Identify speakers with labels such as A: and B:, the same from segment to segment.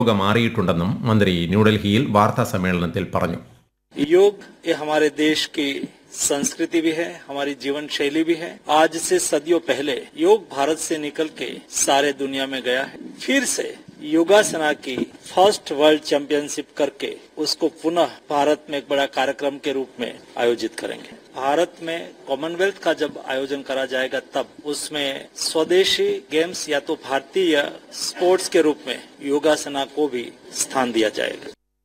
A: യോഗ മാറിയിട്ടുണ്ടെന്നും മന്ത്രി ന്യൂഡൽഹിയിൽ വാർത്താ സമ്മേളനത്തിൽ പറഞ്ഞു
B: योग ये हमारे देश की संस्कृति भी है हमारी जीवन शैली भी है आज से सदियों पहले योग भारत से निकल के सारे दुनिया में गया है फिर से योगासना की फर्स्ट वर्ल्ड चैंपियनशिप करके उसको पुनः भारत में एक बड़ा कार्यक्रम के रूप में आयोजित करेंगे भारत में कॉमनवेल्थ का जब आयोजन करा जाएगा तब उसमें स्वदेशी गेम्स या तो भारतीय स्पोर्ट्स के रूप में योगासना को भी स्थान दिया जाएगा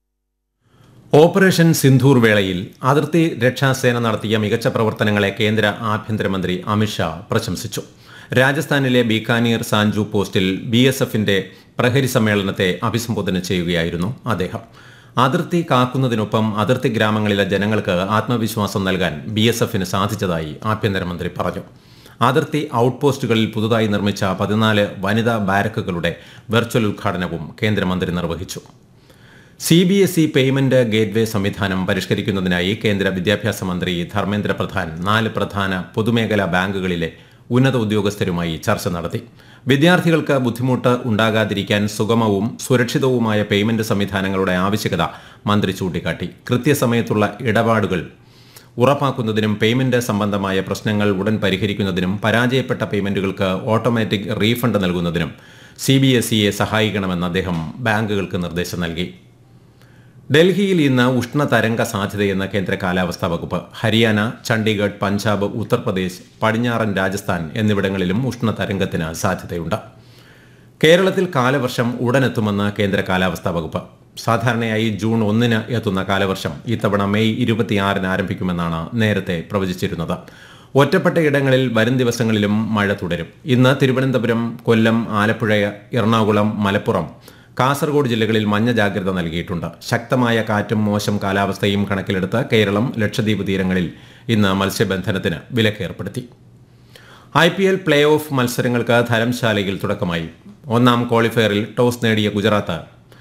A: ഓപ്പറേഷൻ സിന്ധൂർ വേളയിൽ അതിർത്തി രക്ഷാസേന നടത്തിയ മികച്ച പ്രവർത്തനങ്ങളെ കേന്ദ്ര ആഭ്യന്തരമന്ത്രി അമിത്ഷാ പ്രശംസിച്ചു രാജസ്ഥാനിലെ ബീക്കാനീർ സാഞ്ചു പോസ്റ്റിൽ ബി എസ് എഫിന്റെ പ്രഹരി സമ്മേളനത്തെ അഭിസംബോധന ചെയ്യുകയായിരുന്നു അദ്ദേഹം അതിർത്തി കാക്കുന്നതിനൊപ്പം അതിർത്തി ഗ്രാമങ്ങളിലെ ജനങ്ങൾക്ക് ആത്മവിശ്വാസം നൽകാൻ ബി എസ് എഫിന് സാധിച്ചതായി ആഭ്യന്തരമന്ത്രി പറഞ്ഞു അതിർത്തി ഔട്ട്പോസ്റ്റുകളിൽ പുതുതായി നിർമ്മിച്ച പതിനാല് വനിതാ ബാരക്കുകളുടെ വെർച്വൽ ഉദ്ഘാടനവും കേന്ദ്രമന്ത്രി നിർവഹിച്ചു C B S E payment gateway സംവിധാനം പരിഷ്കരിക്കുന്നതിനായി കേന്ദ്ര വിദ്യാഭ്യാസ മന്ത്രി ധർമ്മേന്ദ്ര പ്രധാൻ നാല് പ്രധാന പൊതുമേഖലാ ബാങ്കുകളിലെ ഉന്നത ഉദ്യോഗസ്ഥരുമായി ചർച്ച നടത്തി വിദ്യാർത്ഥികൾക്ക് ബുദ്ധിമുട്ട് ഉണ്ടാകാതിരിക്കാൻ സുഗമവും സുരക്ഷിതവുമായ പേയ്മെന്റ് സംവിധാനങ്ങളുടെ ആവശ്യകത മന്ത്രി ചൂണ്ടിക്കാട്ടി കൃത്യസമയത്തുള്ള ഇടപാടുകൾ ഉറപ്പാക്കുന്നതിനും പേയ്മെന്റ് സംബന്ധമായ പ്രശ്നങ്ങൾ ഉടൻ പരിഹരിക്കുന്നതിനും പരാജയപ്പെട്ട പേയ്മെന്റുകൾക്ക് ഓട്ടോമാറ്റിക് റീഫണ്ട് നൽകുന്നതിനും സി ബി എസ് ഇയെ സഹായിക്കണമെന്ന് അദ്ദേഹം ബാങ്കുകൾക്ക് നിർദ്ദേശം നൽകി ഡൽഹിയിൽ ഇന്ന് ഉഷ്ണതരംഗ സാധ്യതയെന്ന് കേന്ദ്ര കാലാവസ്ഥാ വകുപ്പ് ഹരിയാന ചണ്ഡീഗഡ് പഞ്ചാബ് ഉത്തർപ്രദേശ് പടിഞ്ഞാറൻ രാജസ്ഥാൻ എന്നിവിടങ്ങളിലും ഉഷ്ണതരംഗത്തിന് സാധ്യതയുണ്ട് കേരളത്തിൽ കാലവർഷം ഉടനെത്തുമെന്ന് കേന്ദ്ര കാലാവസ്ഥാ വകുപ്പ് സാധാരണയായി ജൂൺ ഒന്നിന് എത്തുന്ന കാലവർഷം ഇത്തവണ മെയ് ഇരുപത്തിയാറിന് ആരംഭിക്കുമെന്നാണ് നേരത്തെ പ്രവചിച്ചിരുന്നത് ഒറ്റപ്പെട്ട ഇടങ്ങളിൽ വരും ദിവസങ്ങളിലും മഴ തുടരും ഇന്ന് തിരുവനന്തപുരം കൊല്ലം ആലപ്പുഴ എറണാകുളം മലപ്പുറം കാസർഗോഡ് ജില്ലകളിൽ മഞ്ഞ ജാഗ്രത നൽകിയിട്ടുണ്ട് ശക്തമായ കാറ്റും മോശം കാലാവസ്ഥയും കണക്കിലെടുത്ത് കേരളം ലക്ഷദ്വീപ് തീരങ്ങളിൽ ഇന്ന് മത്സ്യബന്ധനത്തിന് വിലക്കേർപ്പെടുത്തി I P L play off മത്സരങ്ങൾക്ക് ധരംശാലയിൽ തുടക്കമായി ഒന്നാം ക്വാളിഫയറിൽ ടോസ് നേടിയ ഗുജറാത്ത്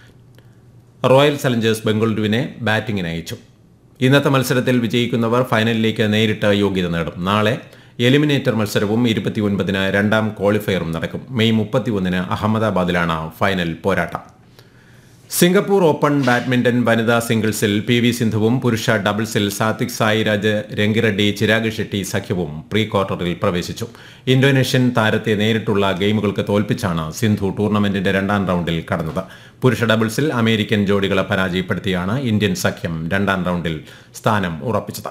A: റോയൽ ചലഞ്ചേഴ്സ് ബംഗളൂരുവിനെ ബാറ്റിംഗിന് അയച്ചു ഇന്നത്തെ മത്സരത്തിൽ വിജയിക്കുന്നവർ ഫൈനലിലേക്ക് നേരിട്ട് യോഗ്യത നേടും നാളെ എലിമിനേറ്റർ മത്സരവും ഇരുപത്തിയൊൻപതിന് രണ്ടാം ക്വാളിഫയറും നടക്കും മെയ് മുപ്പത്തിയൊന്നിന് അഹമ്മദാബാദിലാണ് ഫൈനൽ പോരാട്ടം സിംഗപ്പൂർ ഓപ്പൺ ബാഡ്മിന്റൺ വനിതാ സിംഗിൾസിൽ പി വി സിന്ധുവും പുരുഷ ഡബിൾസിൽ സാത്വിക് സായിരാജ് രംഗിറെഡ്ഡി ചിരാഗ് ഷെട്ടി സഖ്യവും പ്രീ ക്വാർട്ടറിൽ പ്രവേശിച്ചു ഇന്തോനേഷ്യൻ താരത്തെ നേരിട്ടുള്ള ഗെയിമുകൾക്ക് തോൽപ്പിച്ചാണ് സിന്ധു ടൂർണമെന്റിന്റെ രണ്ടാം റൗണ്ടിൽ കടന്നത് പുരുഷ ഡബിൾസിൽ അമേരിക്കൻ ജോഡികളെ പരാജയപ്പെടുത്തിയാണ് ഇന്ത്യൻ സഖ്യം രണ്ടാം റൗണ്ടിൽ സ്ഥാനം ഉറപ്പിച്ചത്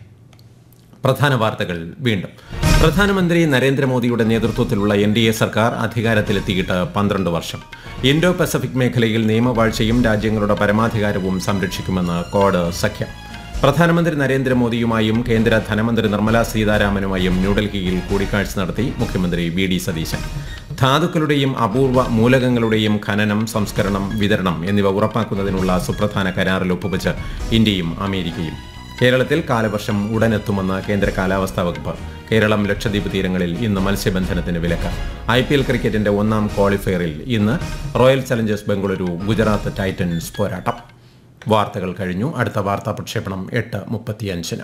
A: പ്രധാന വാർത്തകൾ വീണ്ടും പ്രധാനമന്ത്രി നരേന്ദ്രമോദിയുടെ നേതൃത്വത്തിലുള്ള എൻ ഡി എ സർക്കാർ അധികാരത്തിലെത്തിയിട്ട് പന്ത്രണ്ട് വർഷം ഇൻഡോ പസഫിക് മേഖലയിൽ നിയമവാഴ്ചയും രാജ്യങ്ങളുടെ പരമാധികാരവും സംരക്ഷിക്കുമെന്ന് കോഡ് സഖ്യം പ്രധാനമന്ത്രി നരേന്ദ്രമോദിയുമായും കേന്ദ്ര ധനമന്ത്രി നിർമ്മല സീതാരാമനുമായും ന്യൂഡൽഹിയിൽ കൂടിക്കാഴ്ച നടത്തി മുഖ്യമന്ത്രി വി ഡി സതീശൻ ധാതുക്കളുടെയും അപൂർവ മൂലകങ്ങളുടെയും ഖനനം സംസ്കരണം വിതരണം എന്നിവ ഉറപ്പാക്കുന്നതിനുള്ള സുപ്രധാന കരാറിൽ ഒപ്പുവച്ച് ഇന്ത്യയും അമേരിക്കയും കേരളത്തിൽ കാലവർഷം ഉടനെത്തുമെന്ന് കേന്ദ്ര കാലാവസ്ഥാ വകുപ്പ് കേരളം ലക്ഷദ്വീപ് തീരങ്ങളിൽ ഇന്ന് മത്സ്യബന്ധനത്തിന് വിലക്ക് ഐ പി എൽ ക്രിക്കറ്റിന്റെ ഒന്നാം ക്വാളിഫയറിൽ ഇന്ന് royal challengers Bengaluru Gujarat titans പോരാട്ടം വാർത്തകൾ കഴിഞ്ഞു അടുത്ത വാർത്താ പ്രക്ഷേപണം എട്ട് മുപ്പത്തിയഞ്ചിന്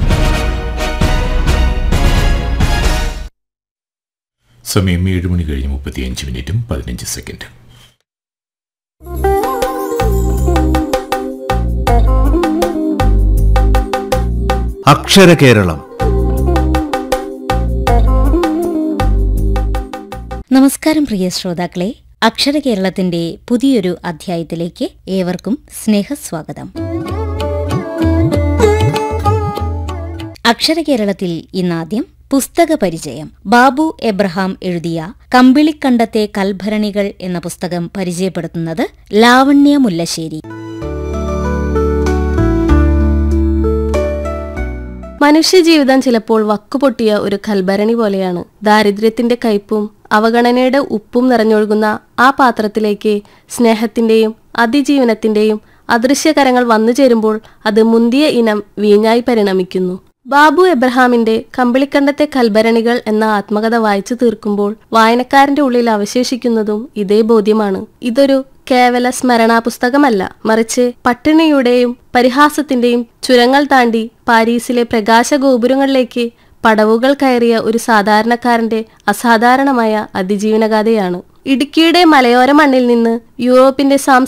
C: സമയം ഏഴ് മണി കഴിഞ്ഞ് മുപ്പത്തിയഞ്ച് മിനിറ്റും പതിനഞ്ച് സെക്കൻഡ്
D: അക്ഷര കേരളം
E: നമസ്കാരം പ്രിയ ശ്രോതാക്കളെ അക്ഷര കേരളത്തിന്റെ പുതിയൊരു അധ്യായത്തിലേക്ക് ഏവർക്കും സ്നേഹസ്വാഗതം അക്ഷര കേരളത്തിൽ ഇന്നാദ്യം പുസ്തക പരിചയം ബാബു എബ്രഹാം എഴുതിയ കമ്പിളിക്കണ്ടത്തെ കൽഭരണികൾ എന്ന പുസ്തകം പരിചയപ്പെടുത്തുന്നത് ലാവണ്യ മുല്ലശ്ശേരി
F: മനുഷ്യജീവിതം ചിലപ്പോൾ വക്കുപൊട്ടിയ ഒരു കൽഭരണി പോലെയാണ് ദാരിദ്ര്യത്തിന്റെ കയ്പും അവഗണനയുടെ ഉപ്പും നിറഞ്ഞൊഴുകുന്ന ആ പാത്രത്തിലേക്ക് സ്നേഹത്തിന്റെയും അതിജീവനത്തിന്റെയും അദൃശ്യകരങ്ങൾ വന്നു ചേരുമ്പോൾ അത് മുന്തിയ ഇനം വീഞ്ഞായി പരിണമിക്കുന്നു ബാബു എബ്രഹാമിന്റെ കമ്പിളിക്കണ്ടത്തെ കൽഭരണികൾ എന്ന ആത്മകഥ വായിച്ചു തീർക്കുമ്പോൾ വായനക്കാരന്റെ ഉള്ളിൽ അവശേഷിക്കുന്നതും ഇതേ ബോധ്യമാണ് ഇതൊരു കേവല സ്മരണാ പുസ്തകമല്ല മറിച്ച് പട്ടിണിയുടെയും പരിഹാസത്തിന്റെയും ചുരങ്ങൾ താണ്ടി പാരീസിലെ പ്രകാശ ഗോപുരങ്ങളിലേക്ക് പടവുകൾ കയറിയ ഒരു സാധാരണക്കാരന്റെ അസാധാരണമായ അതിജീവനഗാഥയാണ് ഇടുക്കിയുടെ മലയോര മണ്ണിൽ നിന്ന് യൂറോപ്പിന്റെ